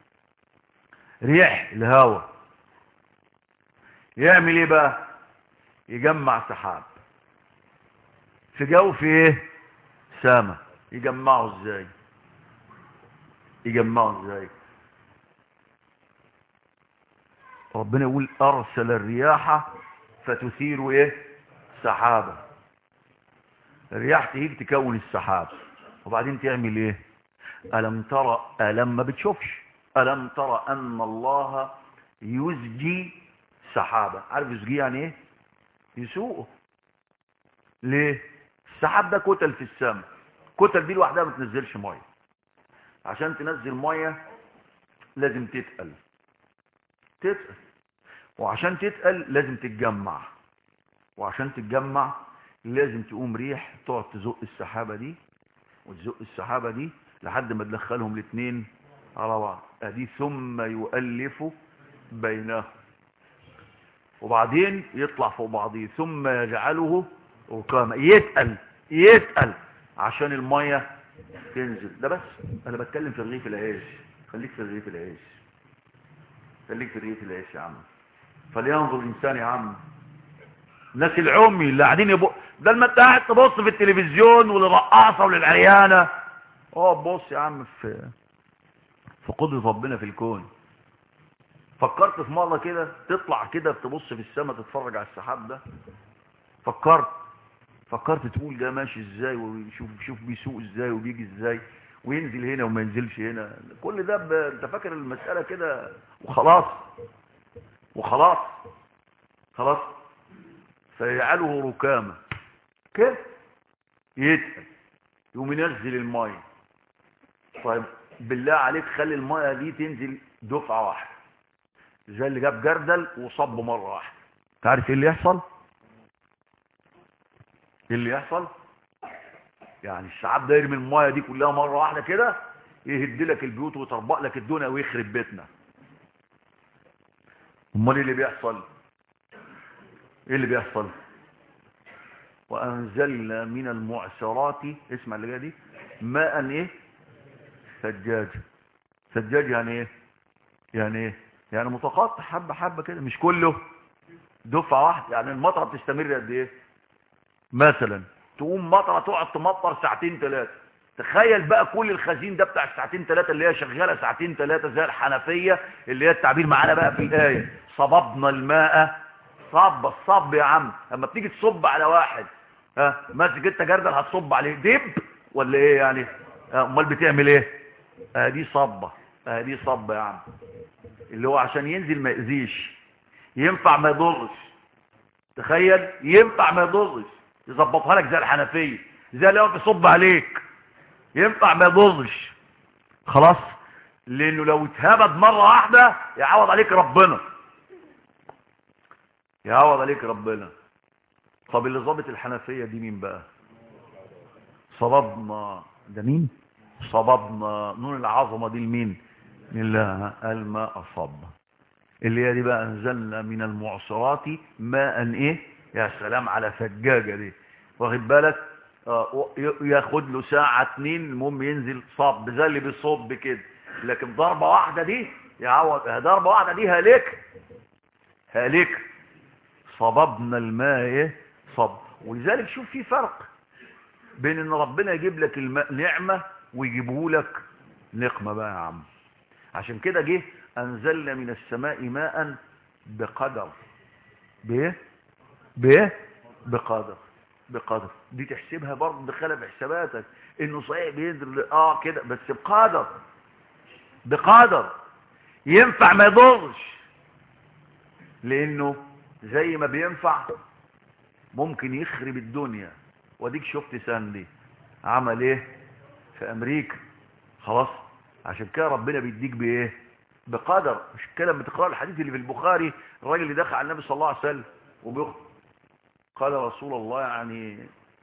ريح الهواء يعمل ايه بقى يجمع سحاب في جو في ايه سامة يجمعوا ازاي يجمعوا ازاي ربنا يقول ارسل الرياح فتثير ايه سحابة الرياح تيجي تكون السحاب وبعدين تعمل ايه ألم ترى ألم ما بتشوفش ألم ترى أن الله يزجي سحابة عارف يزجي يعني ايه يسوقه ليه السحاب ده كتل في السماء كتل دي لوحدها ما تنزلش ميه عشان تنزل ميه لازم تتقل تتقل وعشان تتقل لازم تتجمع وعشان تتجمع لازم تقوم ريح تقعد تزق السحابه دي وتزق السحابه دي لحد ما تدخلهم الاثنين على بعض ادي ثم يؤلف بينهم وبعدين يطلع فوق بعضيه ثم يجعله ركاما يتقل يتقل عشان المية تنزل ده بس انا بتكلم في رغيف العيش خليك في رغيف العيش خليك في رغيف العيش يا عم فلينظر الانسان يا عم الناس العمي اللي قاعدين يبقوا ده لما انت قاعد تبص في التلفزيون وللرقاصه وللعريانه اه بص يا عم في في قدره ربنا في الكون فكرت في مره كده تطلع كده تبص في السماء تتفرج على السحاب ده فكرت فكرت تقول ده ماشي ازاي وشوف شوف بيسوق ازاي وبيجي ازاي وينزل هنا وما ينزلش هنا كل ده ب... انت فاكر المسألة كده وخلاص وخلاص خلاص فيجعله ركامة كده يتقل يقوم ينزل المية طيب بالله عليك خلي المية دي تنزل دفعة واحدة زي اللي جاب جردل وصب مرة واحدة تعرف ايه اللي يحصل ايه اللي يحصل يعني الشعب ده يرمي المايه دي كلها مره واحده كده يهد لك البيوت ويطربق لك الدنيا ويخرب بيتنا امال ايه اللي بيحصل ايه اللي بيحصل وانزلنا من المعصرات اسمع اللي جايه دي ماء ايه سجاج سجاج يعني ايه يعني ايه يعني متقطع حبه حبه كده مش كله دفعه واحده يعني المطره بتستمر قد ايه مثلا تقوم مطره تقعد تمطر ساعتين ثلاثه تخيل بقى كل الخزين ده بتاع الساعتين ثلاثه اللي هي شغاله ساعتين ثلاثه زي الحنفيه اللي هي التعبير معانا بقى في الايه صببنا الماء صب الصب يا عم اما بتيجي تصب على واحد ها ماسك انت جردل هتصب عليه دب ولا ايه يعني امال بتعمل ايه اه دي صبه اه دي صبه يا عم اللي هو عشان ينزل ما يأذيش ينفع ما يضرش تخيل ينفع ما يضرش يظبطها لك زي الحنفيه زي اللي هو بيصب عليك ينفع ما يضرش خلاص لانه لو اتهبد مره واحده يعوض عليك ربنا يعوض عليك ربنا طب اللي ظابط الحنفيه دي مين بقى صببنا ده مين صببنا نون العظمه دي لمين لله الماء صب اللي هي دي بقى انزلنا من المعصرات ماء ايه يا سلام على فجاجه دي واخد بالك آه ياخد له ساعه اتنين المهم ينزل صب زي اللي بيصب كده لكن ضربه واحده دي يعوض ضربه واحده دي هالك هالك صببنا الماء ايه صب ولذلك شوف في فرق بين ان ربنا يجيب لك الماء نعمه ويجيبه لك نقمه بقى يا عم عشان كده جه انزلنا من السماء ماء بقدر بايه بايه بقدر بقدر دي تحسبها برضه دخلها في حساباتك انه صحيح بينزل اه كده بس بقدر بقدر ينفع ما يضرش لانه زي ما بينفع ممكن يخرب الدنيا واديك شفت ساندي عمل ايه في امريكا خلاص عشان كده ربنا بيديك بايه بقدر مش كده بتقرا الحديث اللي في البخاري الراجل اللي دخل على النبي صلى الله عليه وسلم وبيخطب قال رسول الله يعني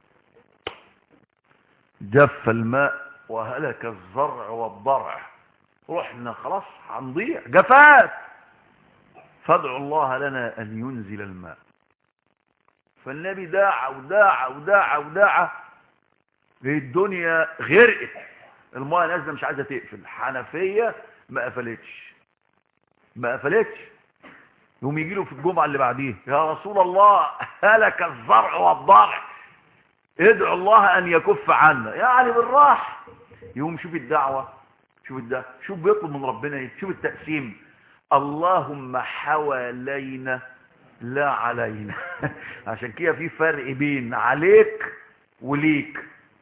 جف الماء وهلك الزرع والضرع رحنا خلاص هنضيع جفات فادعوا الله لنا أن ينزل الماء فالنبي داعى وداعى وداعى وداعى الدنيا غرقت الماء نازله مش عايزه تقفل حنفيه ما قفلتش ما قفلتش يقوم يجي له في الجمعه اللي بعديه يا رسول الله هلك الزرع والضرع ادعو الله ان يكف عنا يعني بالراحه يقوم شوف الدعوه شوف الدعوه شوف بيطلب من ربنا ايه شوف التقسيم اللهم حوالينا لا علينا عشان كده في فرق بين عليك وليك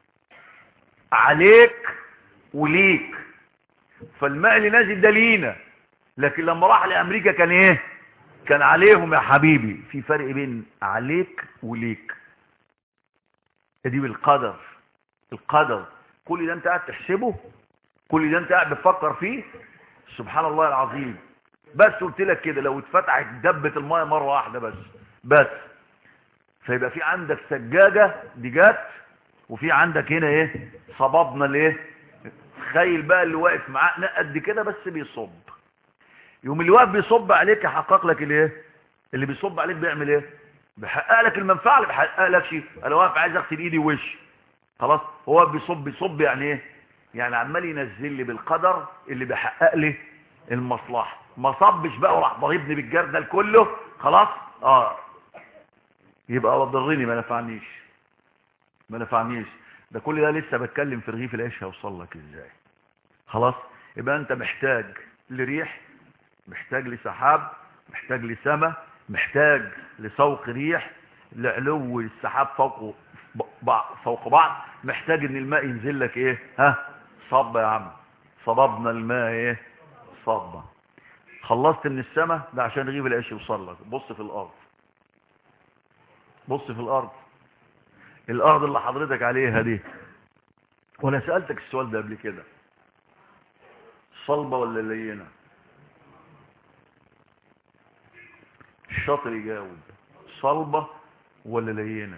عليك وليك فالماء اللي نازل ده لينا لكن لما راح لامريكا كان ايه كان عليهم يا حبيبي في فرق بين عليك وليك دي بالقدر القدر كل ده انت قاعد تحسبه كل ده انت قاعد بتفكر فيه سبحان الله العظيم بس قلت لك كده لو اتفتحت دبة المايه مرة واحدة بس بس فيبقى في عندك سجاجة دي جت وفي عندك هنا ايه صبابنا الايه تخيل بقى اللي واقف معاه قد كده بس بيصب يوم اللي واقف بيصب عليك يحقق لك الايه اللي بيصب عليك بيعمل ايه بيحقق لك المنفعه اللي بيحقق لك شيء انا واقف عايز اغسل ايدي ووشي خلاص هو بيصب بيصب يعني ايه يعني عمال ينزل لي بالقدر اللي بيحقق لي المصلحه ما صبش بقى وراح ضربني بالجردل كله خلاص اه يبقى ضرني ما نفعنيش ما نفعنيش ده كل ده لسه بتكلم في رغيف العيش هيوصل لك ازاي خلاص يبقى انت محتاج لريح محتاج لسحاب محتاج لسماء محتاج لسوق ريح لعلو السحاب فوق بعض فوق بعض محتاج ان الماء ينزل لك ايه ها صب يا عم صببنا الماء ايه صبا خلصت من السماء ده عشان رغيف العيش يوصل لك بص في الارض بص في الارض الارض اللي حضرتك عليها دي وانا سألتك السؤال ده قبل كده صلبة ولا لينة الشاطر يجاوب صلبة ولا لينة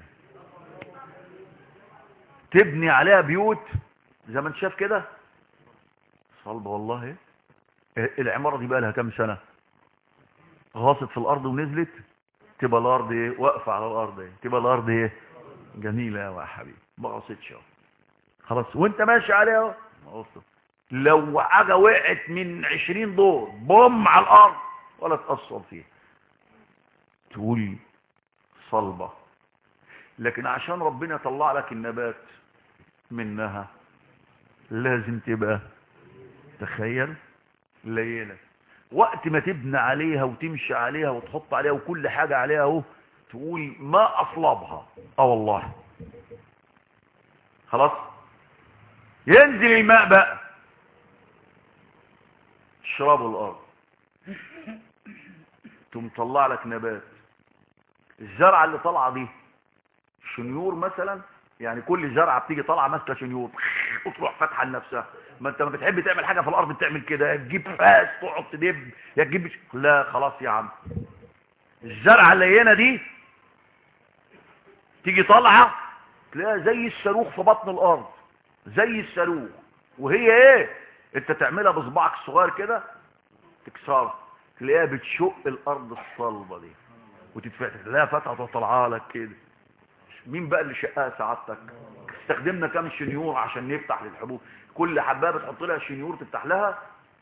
تبني عليها بيوت زي ما انت شايف كده صلبة والله العمارة دي بقى لها كام سنة غاصت في الارض ونزلت تبقى الارض ايه واقفة على الارض ايه تبقى الارض ايه جميلة يا حبيبي ما غصتش اهو خلاص وانت ماشي عليها اهو لو حاجة وقعت من عشرين دور بوم على الارض ولا تأثر فيها تقول صلبة لكن عشان ربنا يطلع لك النبات منها لازم تبقى تخيل ليلة وقت ما تبني عليها وتمشي عليها وتحط عليها وكل حاجة عليها اهو تقول ما اصلبها اه والله خلاص ينزل الماء بقى اشربوا الارض تقوم طلع لك نبات الزرعه اللي طالعه دي شنيور مثلا يعني كل زرعه بتيجي طالعه ماسكه شنيور وتروح فاتحه لنفسها ما انت ما بتحب تعمل حاجه في الارض بتعمل كده تجيب فاس تقعد تدب يا تجيب لا خلاص يا عم الزرعه اللينه دي تيجي طالعه تلاقيها زي الصاروخ في بطن الارض زي الصاروخ وهي ايه انت تعملها بصباعك الصغير كده تكسرها تلاقيها بتشق الارض الصلبه دي وتتفتح تلاقيها فتحه وطالعه لك كده مين بقى اللي شقها سعادتك استخدمنا كام شنيور عشان نفتح للحبوب كل حبايه بتحط لها شنيور تفتح لها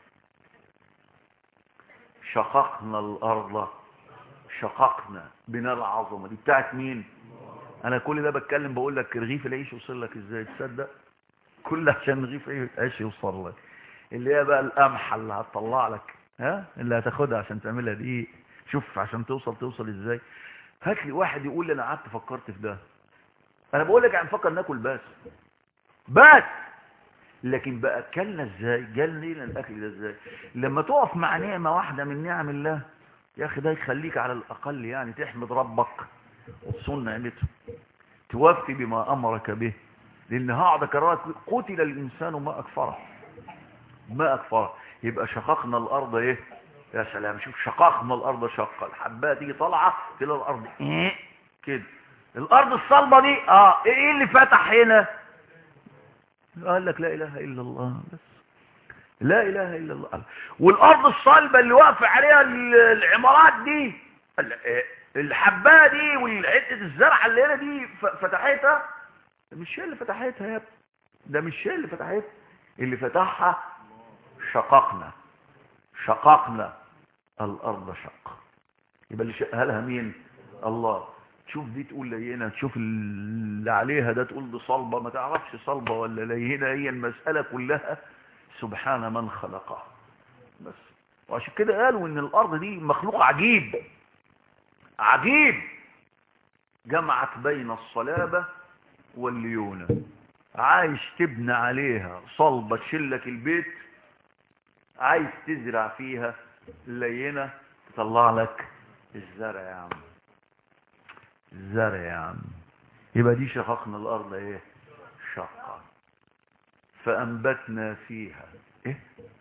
شققنا الارض شققنا بناء العظمه دي بتاعت مين انا كل ده بتكلم بقول لك رغيف العيش يوصل لك ازاي تصدق كل عشان رغيف العيش يوصل لك اللي هي بقى القمحه اللي هتطلع لك ها اللي هتاخدها عشان تعملها دي شوف عشان توصل توصل ازاي هات لي واحد يقول لي انا قعدت فكرت في ده انا بقول لك هنفكر ناكل بس بس لكن بقى اكلنا ازاي جالنا الاكل ده ازاي لما تقف مع نعمه واحده من نعم الله يا اخي ده يخليك على الاقل يعني تحمد ربك وتصون نعمته توفي بما امرك به لان هقعد اكررك قتل الانسان ما اكفره ما اكفره يبقى شققنا الارض ايه يا سلام شوف شققنا الارض شقه الحبايه تيجي طالعه تلاقي الارض ايه كده الارض الصلبه دي اه ايه اللي فتح هنا قال لك لا اله الا الله بس لا اله الا الله والارض الصلبه اللي واقف عليها العمارات دي الحبايه دي والحته الزرعه اللي هنا دي فتحتها مش هي اللي فتحتها يا ابني ده مش هي اللي فتحتها اللي فتحها شققنا شققنا الارض شق يبقى اللي شقها لها مين الله تشوف دي تقول لينه تشوف اللي عليها ده تقول دي صلبه ما تعرفش صلبه ولا لينه هي المساله كلها سبحان من خلقها بس وعشان كده قالوا ان الارض دي مخلوق عجيب عجيب جمعت بين الصلابه والليونه عايز تبني عليها صلبه تشلك البيت عايز تزرع فيها لينه تطلع لك الزرع يا عم الزرع يا عم يبقى دي شققنا الارض ايه شقا فانبتنا فيها ايه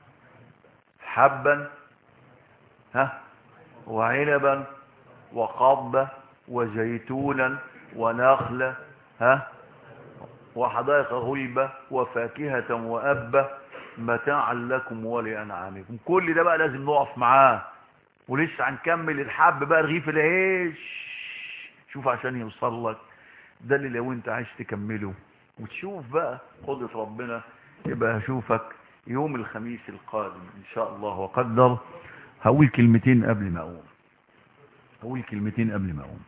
حبا ها وعنبا وقضبا وزيتونا ونخلا ها وحدائق غلبة وفاكهة وأبة متاعا لكم ولأنعامكم كل ده بقى لازم نقف معاه ولسه هنكمل الحب بقى رغيف العيش شوف عشان يوصل لك ده اللي لو انت عايز تكمله وتشوف بقى قدرة ربنا يبقى هشوفك يوم الخميس القادم ان شاء الله وقدر هقول كلمتين قبل ما اقوم هقول كلمتين قبل ما اقوم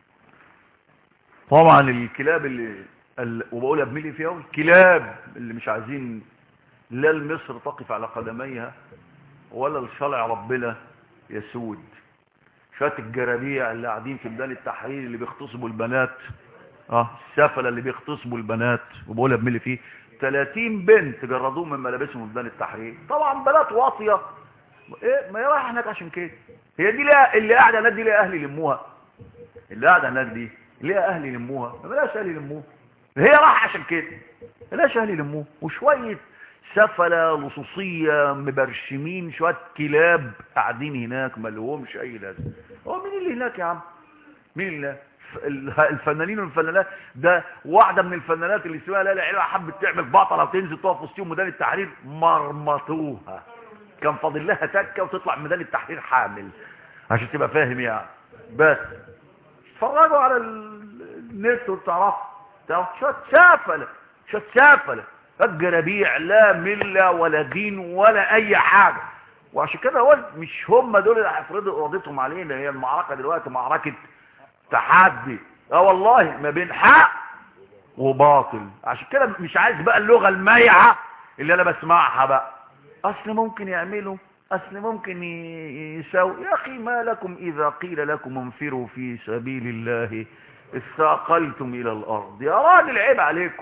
طبعا الكلاب اللي ال... وبقول ابملي فيها الكلاب اللي مش عايزين لا المصر تقف على قدميها ولا الشرع ربنا يسود شويه الجرابيع اللي قاعدين في ميدان التحرير اللي بيغتصبوا البنات اه السفله اللي بيغتصبوا البنات وبقول ابملي فيه 30 بنت جردوهم من ملابسهم في ميدان التحرير طبعا بنات واطيه ايه ما هي رايحه هناك عشان كده هي دي لها اللي قاعده هناك دي ليها اهل يلموها اللي قاعده هناك دي ليها اهل يلموها ما بلاش اهل يلموها هي رايحه عشان كده بلاش اهل يلموها وشويه سفلة لصوصية مبرشمين شوية كلاب قاعدين هناك ما لهمش اي لازمه هو مين اللي هناك يا عم مين اللي الفنانين والفنانات ده واحدة من الفنانات اللي اسمها لا لا حبت تعمل بطلة وتنزل تقف وسطهم ميدان التحرير مرمطوها كان فاضل لها تكة وتطلع ميدان التحرير حامل عشان تبقى فاهم يعني بس اتفرجوا على النت وتعرفوا شوية سافلة شوية سافلة الجرابيع لا ملة ولا دين ولا اي حاجة وعشان كده هو مش هم دول اللي هيفرضوا ارادتهم علينا هي المعركة دلوقتي معركة تحدي اه والله ما بين حق وباطل عشان كده مش عايز بقى اللغة المايعة اللي انا بسمعها بقى اصل ممكن يعملوا اصل ممكن يساوي يا اخي ما لكم اذا قيل لكم انفروا في سبيل الله استاقلتم الى الارض يا راجل عيب عليكم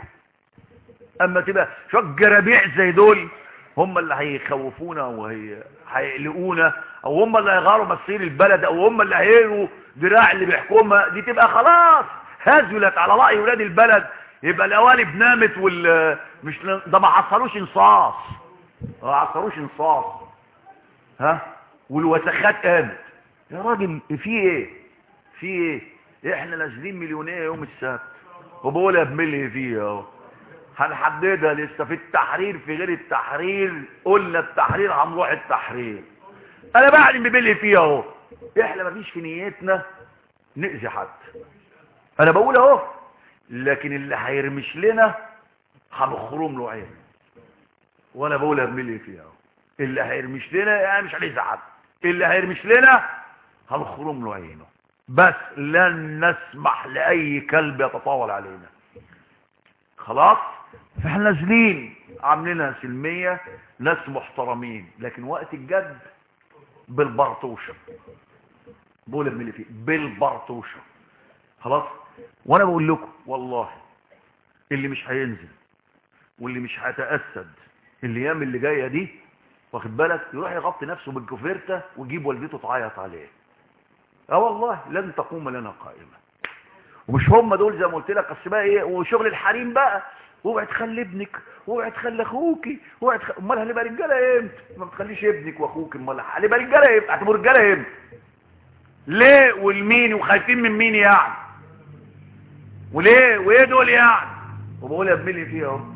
اما تبقى شويه جرابيع زي دول هم اللي هيخوفونا وهيقلقونا او هم اللي هيغيروا مصير البلد او هم اللي هيلغوا ذراع اللي بيحكمها دي تبقى خلاص هزلت على رأي ولاد البلد يبقى القوالب نامت وال مش ده ما عصروش انصاص ما عصروش انصاص ها والوسخات قامت يا راجل في ايه في ايه احنا نازلين مليونيه يوم السبت وبقول ابملي فيه اهو هنحددها لسه في التحرير في غير التحرير قلنا التحرير هنروح التحرير انا بعد ببلي فيه اهو احنا مفيش في نيتنا نأذي حد انا بقول اهو لكن اللي هيرمش لنا هنخرم له عين وانا بقول ارمي فيها اهو اللي هيرمش لنا يعني مش هنأذي حد اللي هيرمش لنا هنخرم له عينه بس لن نسمح لاي كلب يتطاول علينا خلاص فاحنا نازلين عاملينها سلميه ناس محترمين لكن وقت الجد بالبرطوشه بقول ابن اللي فيه بالبرطوشه خلاص وانا بقول لكم والله اللي مش هينزل واللي مش هيتأسد الايام اللي جايه دي واخد بالك يروح يغطي نفسه بالكوفيرته ويجيب والدته تعيط عليه اه والله لن تقوم لنا قائمه ومش هم دول زي ما قلت لك اصل بقى ايه وشغل الحريم بقى اوعي تخلي ابنك اوعي تخلي اخوكي اوعي تخ... امال هنبقى رجاله امتى ما بتخليش ابنك واخوك امال هنبقى رجاله امتى هتبقوا رجاله امتى ليه والمين وخايفين من مين يعني وليه وايه دول يعني وبقول يا ابني فيها اهو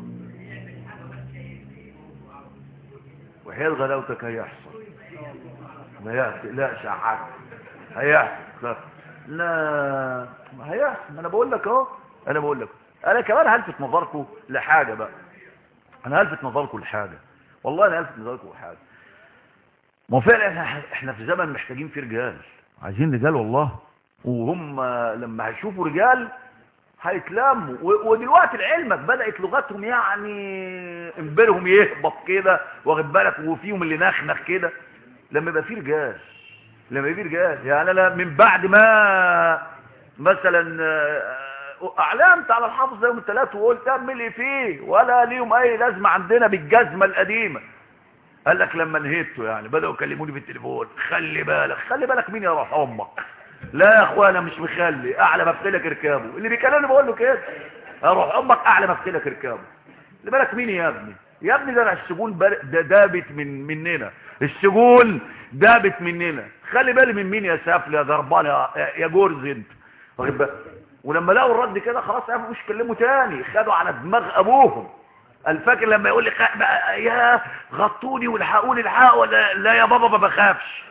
وحياة غلاوتك هيحصل ما يحصل لا شحات هيحصل لا ما هيحصل انا بقول لك اهو انا بقول لك انا كمان هلفت نظركم لحاجه بقى انا هلفت نظركم لحاجه والله انا هلفت نظركم لحاجه ما هو فعلا احنا احنا في زمن محتاجين فيه رجال عايزين رجال والله وهم لما هيشوفوا رجال هيتلموا ودلوقتي لعلمك بدأت لغتهم يعني انبرهم يهبط كده واخد بالك وفيهم اللي نخنخ كده لما يبقى في رجال لما يبقى في رجال يعني انا من بعد ما مثلا اعلمت على الحافظ يوم الثلاث وقلت اعمل ايه فيه ولا ليهم اي لازمه عندنا بالجزمه القديمه قال لك لما نهيته يعني بداوا يكلموني بالتليفون خلي بالك خلي بالك مين يا روح امك لا يا اخوانا مش مخلي اعلى مفتلك اركابه اللي بيكلمني بقول له كده اروح امك اعلى مفتلك اركابه اللي بالك مين يا ابني يا ابني ده السجون ده دابت من مننا السجون دابت مننا خلي بالي من مين يا سافل يا ضربان يا, يا جورز انت واخد بالك ولما لقوا الرد كده خلاص عرفوا مش يكلموا تاني خدوا على دماغ ابوهم الفاكر لما يقول لي يا غطوني والحقوني الحق ولا لا يا بابا ما بخافش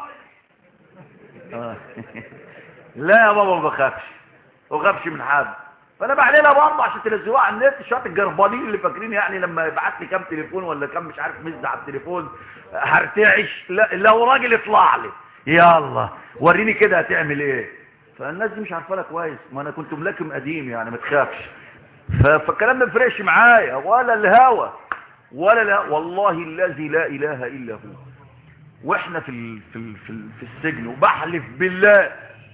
لا يا بابا ما بخافش ما بخافش من حد فانا بعليلها برضه عشان تنزلوها على النت شويه الجربانين اللي فاكرين يعني لما يبعت لي كام تليفون ولا كام مش عارف مزه على التليفون هرتعش لا لو راجل اطلع لي يلا وريني كده هتعمل ايه فالناس دي مش عارفه لك كويس ما انا كنت ملاكم قديم يعني ما تخافش فالكلام ما يفرقش معايا ولا الهوى ولا لا والله الذي لا اله الا هو واحنا في ال في ال في, ال في السجن وبحلف بالله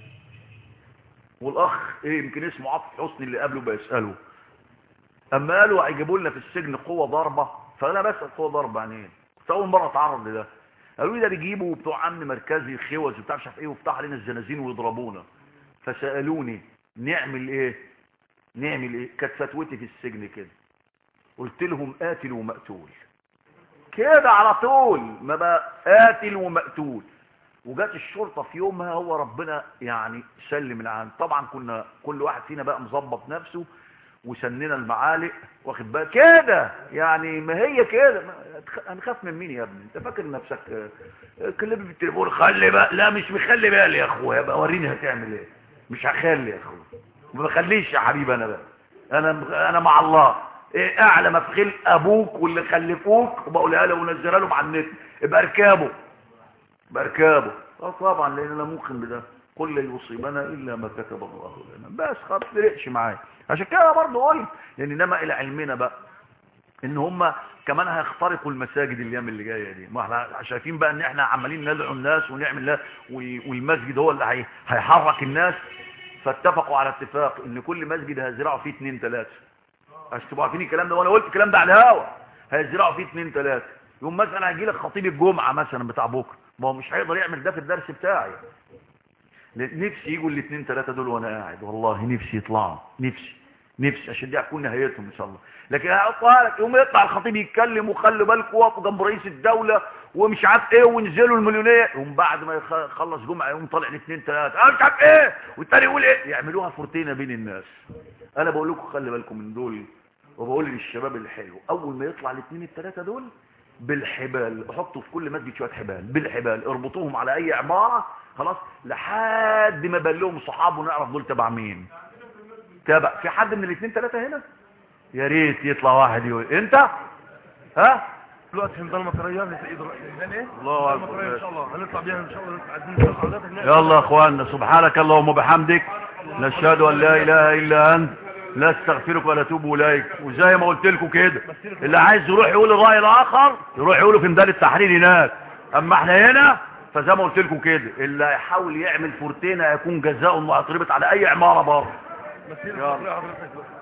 والاخ ايه يمكن اسمه عاطف حسني اللي قبله بيساله اما قالوا هيجيبوا لنا في السجن قوه ضربه فانا بسال قوه ضربه يعني ايه كنت اول مره اتعرض لده قالوا لي ده بيجيبوا بتوع امن مركزي خوذ وبتاع مش عارف ايه ويفتحوا علينا الزنازين ويضربونا فسالوني نعمل ايه نعمل ايه كانت فتوتي في السجن كده قلت لهم قاتل ومقتول كده على طول ما بقى قاتل ومقتول وجات الشرطة في يومها هو ربنا يعني سلم العام طبعا كنا كل واحد فينا بقى مظبط نفسه وسننا المعالق واخد بالك كده يعني ما هي كده هنخاف من مين يا ابني انت فاكر نفسك كلمني في التليفون خلي بقى لا مش مخلي بالي يا اخويا بقى وريني هتعمل ايه مش هخلي يا اخويا ما بخليش يا حبيبي انا بقى انا انا مع الله ايه اعلى ما في خلق ابوك واللي خلفوك وبقولها له ونزلها لهم على النت ابقى اركابه باركابه اه طبعا لان انا موقن بده قل لن يصيبنا الا ما كتب الله لنا بس خلاص فرقش معايا عشان كده برضه قلت لان انما الى علمنا بقى ان هم كمان هيخترقوا المساجد الايام اللي جايه دي ما احنا شايفين بقى ان احنا عمالين ندعو الناس ونعمل لا والمسجد هو اللي هي هيحرك الناس فاتفقوا على اتفاق ان كل مسجد هيزرعوا فيه اثنين ثلاثه عشان تبقوا عارفين الكلام ده وانا قلت الكلام ده على الهوا هيزرعوا فيه اثنين ثلاثه يوم مثلا هيجي لك خطيب الجمعه مثلا بتاع بكره ما هو مش هيقدر يعمل ده في الدرس بتاعي نفسي يجوا الاثنين ثلاثه دول وانا قاعد والله نفسي يطلعوا نفسي نفسي عشان دي هتكون نهايتهم ان شاء الله لكن هحطها لك يوم يطلع الخطيب يتكلم وخلوا بالكم وقفوا جنب رئيس الدوله ومش عارف ايه وينزلوا المليونيه يوم بعد ما يخلص جمعه يقوم طالع الاثنين ثلاثه انا مش عارف ايه والتاني يقول ايه يعملوها فرتينه بين الناس انا بقول لكم خلي بالكم من دول وبقول للشباب الحلو اول ما يطلع الاثنين الثلاثه دول بالحبال حطوا في كل مسجد شويه حبال بالحبال اربطوهم على اي عماره خلاص لحد ما بان لهم صحاب ونعرف دول تبع مين تبع في حد من الاثنين ثلاثه هنا يا ريت يطلع واحد يقول انت ها دلوقتي حمضان المطريه في ايد ايه الله المطريه ان شاء الله هنطلع بيها ان شاء الله عايزين نشوف حضرتك يلا يا اخواننا سبحانك اللهم وبحمدك نشهد ان لا اله الا انت لا استغفرك ولا اتوب اليك وزي ما قلت لكم كده اللي عايز يروح يقول الراي الاخر يروح يقوله في ميدان التحرير هناك اما احنا هنا فزي ما قلت لكم كده اللي هيحاول يعمل فورتين هيكون جزاؤه انه هيتربط على اي عماره بره مسيرة يلا. مصرية حضرتك بقى.